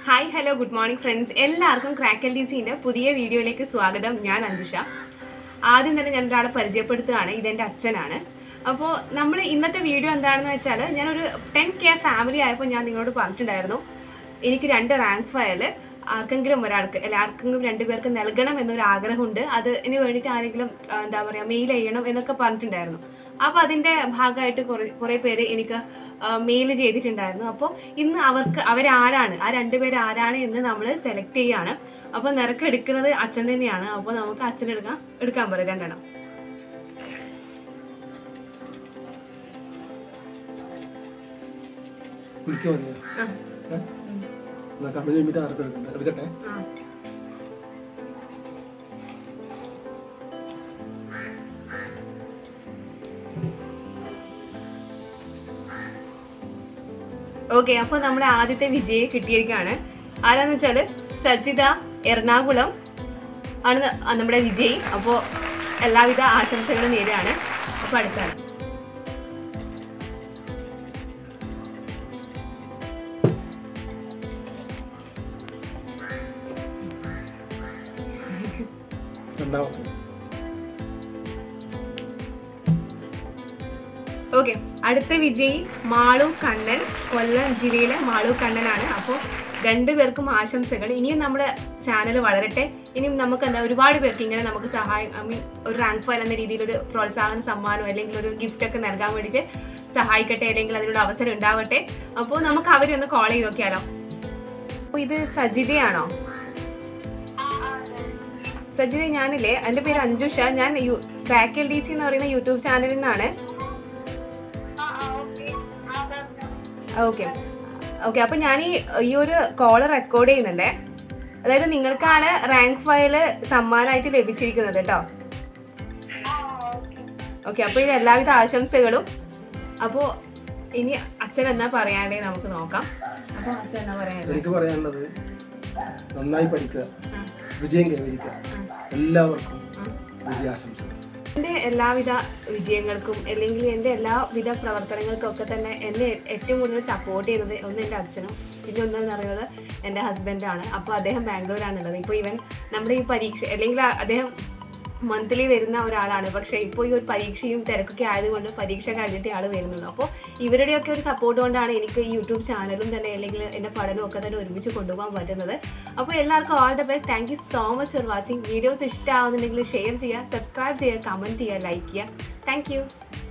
Hi hello good morning friends എല്ലാവർക്കും ക്രാക്കൽ ഡി സിന്റെ പുതിയ വീഡിയോയിലേക്ക് സ്വാഗതം ഞാൻ അഞ്ജുഷ ആദ്യം തന്നെ ഞാൻ ഒരാളെ പരിചയപ്പെടുത്തുകയാണ് ഇതെൻ്റെ അച്ഛനാണ് അപ്പോൾ നമ്മൾ ഇന്നത്തെ വീഡിയോ എന്താണെന്ന് വെച്ചാൽ ഞാനൊരു ടെൻ കെ ഫാമിലി ആയപ്പോൾ ഞാൻ നിങ്ങളോട് പറഞ്ഞിട്ടുണ്ടായിരുന്നു എനിക്ക് രണ്ട് റാങ്ക് ഫയൽ ആർക്കെങ്കിലും ഒരാൾക്ക് അല്ല ആർക്കെങ്കിലും രണ്ടുപേർക്ക് നൽകണം എന്നൊരു ആഗ്രഹമുണ്ട് അത് ഇതിന് വേണ്ടിയിട്ട് ആരെങ്കിലും ആ, എന്താ പറയുക മെയിൽ ചെയ്യണം എന്നൊക്കെ പറഞ്ഞിട്ടുണ്ടായിരുന്നു അപ്പോൾ അതിൻ്റെ ഭാഗമായിട്ട് കുറേ കുറേ പേര് എനിക്ക് മെയിൽ ചെയ്തിട്ടുണ്ടായിരുന്നു അപ്പോൾ ഇന്ന് അവർക്ക് അവരാരാണ് ആ രണ്ടുപേര് ആരാണ് എന്ന് നമ്മൾ സെലക്ട് ചെയ്യുകയാണ് അപ്പോൾ നിരക്ക് എടുക്കുന്നത് അച്ഛൻ തന്നെയാണ് അപ്പോൾ നമുക്ക് അച്ഛൻ എടുക്കാം എടുക്കാൻ പറയാം രണ്ടെണ്ണം വിളിക്കാൻ മതിയോ ആ, ഏ? എന്നാ കണ്ണു കഴിഞ്ഞിട്ട് ആർക്കും എടുക്കണ്ട എടുക്കട്ടെ ആ. ഓക്കെ അപ്പോൾ നമ്മുടെ ആദ്യത്തെ വിജയെ കിട്ടിയിരിക്കുകയാണ് ആരാന്ന് വെച്ചാൽ സജിത എറണാകുളം ആണ് ന- നമ്മുടെ വിജയ് അപ്പോൾ എല്ലാവിധ ആശംസകളും നേരെയാണ് അപ്പോൾ അടുത്താണ് രണ്ടാമത്തെ ഓക്കെ അടുത്ത വിജയി മാളു കണ്ണൻ കൊല്ലം ജില്ലയിലെ മാളു കണ്ണനാണ് അപ്പോൾ രണ്ടുപേർക്കും ആശംസകൾ ഇനിയും നമ്മുടെ ചാനൽ വളരട്ടെ ഇനിയും നമുക്ക് എന്താ ഒരുപാട് പേർക്ക് ഇങ്ങനെ നമുക്ക് സഹായം ഐ മീൻ ഒരു റാങ്ക് ഫയൽ എന്ന രീതിയിൽ ഒരു പ്രോത്സാഹന സമ്മാനം അല്ലെങ്കിൽ ഒരു ഗിഫ്റ്റ് ഒക്കെ നൽകാൻ വേണ്ടിയിട്ട് സഹായിക്കട്ടെ അല്ലെങ്കിൽ അതിനുള്ള അവസരം ഉണ്ടാവട്ടെ അപ്പോൾ നമുക്ക് അവരെ ഒന്ന് കോൾ ചെയ്ത് നോക്കിയാലോ അപ്പോൾ ഇത് സജിതയാണോ സജിത ഞാനില്ലേ എൻ്റെ പേര് അഞ്ജുഷ ഞാൻ U back L D C എന്ന് പറയുന്ന യൂട്യൂബ് ചാനലിൽ നിന്നാണ് ഓക്കെ ഓക്കെ അപ്പൊ ഞാൻ ഈ ഈ ഒരു കോള് റെക്കോർഡ് ചെയ്യുന്നുണ്ടേ അതായത് നിങ്ങൾക്കാണ് റാങ്ക് ഫയല് സമ്മാനമായിട്ട് ലഭിച്ചിരിക്കുന്നത് കേട്ടോ ഓക്കെ അപ്പൊ ഇത് എല്ലാവിധ ആശംസകളും അപ്പോ ഇനി അച്ഛൻ എന്നാ പറയാനേ നമുക്ക് നോക്കാം അപ്പൊ അച്ഛൻ എന്നാ പറയാനുള്ളത് എനിക്ക് പറയാനുള്ളത് നന്നായി പഠിക്കുക വിജയം കൈവരിക്കുക എല്ലാവർക്കും വിജയാശംസകൾ എൻ്റെ എല്ലാവിധ വിജയങ്ങൾക്കും അല്ലെങ്കിൽ എൻ്റെ എല്ലാവിധ പ്രവർത്തനങ്ങൾക്കും ഒക്കെ തന്നെ എന്നെ ഏറ്റവും കൂടുതൽ സപ്പോർട്ട് ചെയ്യുന്നത് ഒന്ന് എൻ്റെ അച്ഛനും പിന്നെ ഒന്നെന്ന് പറയുന്നത് എൻ്റെ ഹസ്ബൻഡാണ് അപ്പോൾ അദ്ദേഹം ബാംഗ്ലൂരാണുള്ളത് ഇപ്പോൾ ഈവൻ നമ്മുടെ ഈ പരീക്ഷ അല്ലെങ്കിൽ ആ- അദ്ദേഹം മന്ത്ലി വരുന്ന ഒരാളാണ് പക്ഷേ ഇപ്പോൾ ഈ ഒരു പരീക്ഷയും തിരക്കൊക്കെ ആയതുകൊണ്ട് പരീക്ഷ കഴിഞ്ഞിട്ട് ആൾ വരുന്നുള്ളൂ അപ്പോൾ ഇവരുടെയൊക്കെ ഒരു സപ്പോർട്ട് കൊണ്ടാണ് എനിക്ക് ഈ യൂട്യൂബ് ചാനലും തന്നെ അല്ലെങ്കിൽ എൻ്റെ പഠനവും ഒക്കെ തന്നെ ഒരുമിച്ച് കൊണ്ടുപോകാൻ പറ്റുന്നത് അപ്പോൾ എല്ലാവർക്കും all the best thank you so much for watching videos ഇഷ്ടമാവുന്നുണ്ടെങ്കിൽ ഷെയർ ചെയ്യുക സബ്സ്ക്രൈബ് ചെയ്യുക കമൻറ്റ് ചെയ്യുക ലൈക്ക് ചെയ്യുക താങ്ക് യു